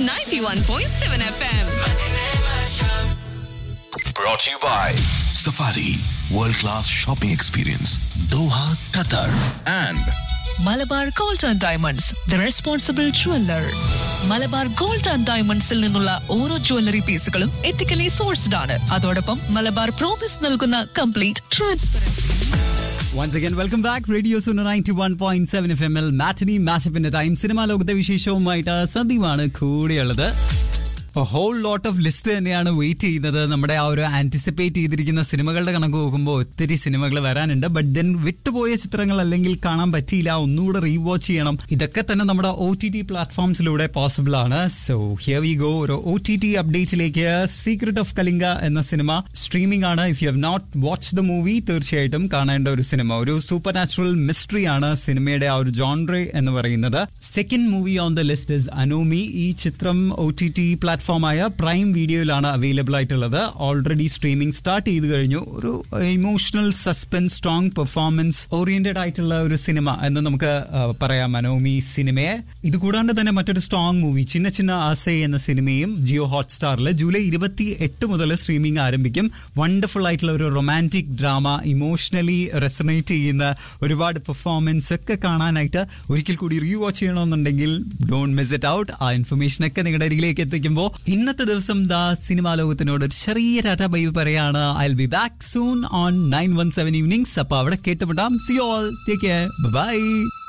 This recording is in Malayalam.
91.7 FM. Brought to you by Safari World Class Shopping Experience Doha, Qatar and Malabar gold and diamonds the responsible jeweller Malabar gold and ഡയമണ്ട്സിൽ നിന്നുള്ള ഓരോ ജ്വല്ലറി പീസുകളും എത്തിക്കലി സോഴ്സ്ഡ് ആണ് അതോടൊപ്പം മലബാർ പ്രോമിസ് നൽകുന്ന complete transparency once again welcome back radio Suno ninety one point seven F M L matinee മാച്ചപ്പിന്റെ ടൈം സിനിമാ ലോകത്തെ വിശേഷവുമായിട്ട് സന്ദീപാണ് കൂടെയുള്ളത് ഹോൾ ലോട്ട് ഓഫ് ലിസ്റ്റ് തന്നെയാണ് വെയിറ്റ് ചെയ്യുന്നത് നമ്മുടെ ആ ഒരു ആന്റിസിപ്പേറ്റ് ചെയ്തിരിക്കുന്ന സിനിമകളുടെ കണക്ക് നോക്കുമ്പോൾ ഒത്തിരി സിനിമകൾ വരാനുണ്ട് ബട്ട് ദെൻ വിട്ടുപോയ ചിത്രങ്ങൾ അല്ലെങ്കിൽ കാണാൻ പറ്റിയില്ല ഒന്നുകൂടെ റീവാച്ച് ചെയ്യണം ഇതൊക്കെ തന്നെ നമ്മുടെ ഒ ടി ടി പ്ലാറ്റ്ഫോംസിലൂടെ പോസിബിൾ ആണ് സോ ഹിയർ വി ഗോ ഒരു ഒ ടി ടി അപ്ഡേറ്റിലേക്ക് സീക്രട്ട് ഓഫ് കലിംഗ എന്ന സിനിമ സ്ട്രീമിംഗ് ആണ് if you have not watch the movie തീർച്ചയായിട്ടും കാണേണ്ട ഒരു സിനിമ ഒരു സൂപ്പർ നാച്ചുറൽ മിസ്റ്ററി ആണ് സിനിമയുടെ ആ ഒരു ജോൺറെ എന്ന് പറയുന്നത് second movie on the list is Anomie ഈ ചിത്രം ഒ ടി ടി പ്ലാറ്റ്ഫോമായ പ്രൈം വീഡിയോയിലാണ് അവൈലബിൾ ആയിട്ടുള്ളത് ഓൾറെഡി സ്ട്രീമിംഗ് സ്റ്റാർട്ട് ചെയ്ത് കഴിഞ്ഞു ഒരു emotional suspense strong performance oriented ആയിട്ടുള്ള ഒരു സിനിമ എന്ന് നമുക്ക് ആ, പറയാം അനോമി സിനിമയെ ഇത് കൂടാണ്ട് തന്നെ മറ്റൊരു സ്ട്രോങ് മൂവി ചിന്ന ചിന്ന ആസെ എന്ന സിനിമയും ജിയോ ഹോട്ട്സ്റ്റാറിൽ ജൂലൈ ഇരുപത്തി എട്ട് മുതൽ സ്ട്രീമിംഗ് ആരംഭിക്കും വണ്ടർഫുൾ ആയിട്ടുള്ള ഒരു റൊമാൻറ്റിക് ഡ്രാമ ഇമോഷണലി റെസണേറ്റ് ചെയ്യുന്ന ഒരുപാട് പെർഫോമൻസ് ഒക്കെ കാണാനായിട്ട് ഒരിക്കൽ കൂടി റീ വാച്ച് ചെയ്യണമെന്നുണ്ടെങ്കിൽ ഡോണ്ട് മിസ് ഇറ്റ് ഔട്ട് ആ ഇൻഫർമേഷൻ ഒക്കെ നിങ്ങളുടെ അരികിലേക്ക് എത്തിക്കുമ്പോൾ ഇന്നത്തെ ദിവസം ദാ സിനിമാ ലോകത്തിനോട് ഒരു ചെറിയ ടാറ്റ ബൈ പറയാണ് I be back soon on nine one seven evenings അപ്പൊ അവിടെ കേട്ടുമുണ്ടാം see all take care by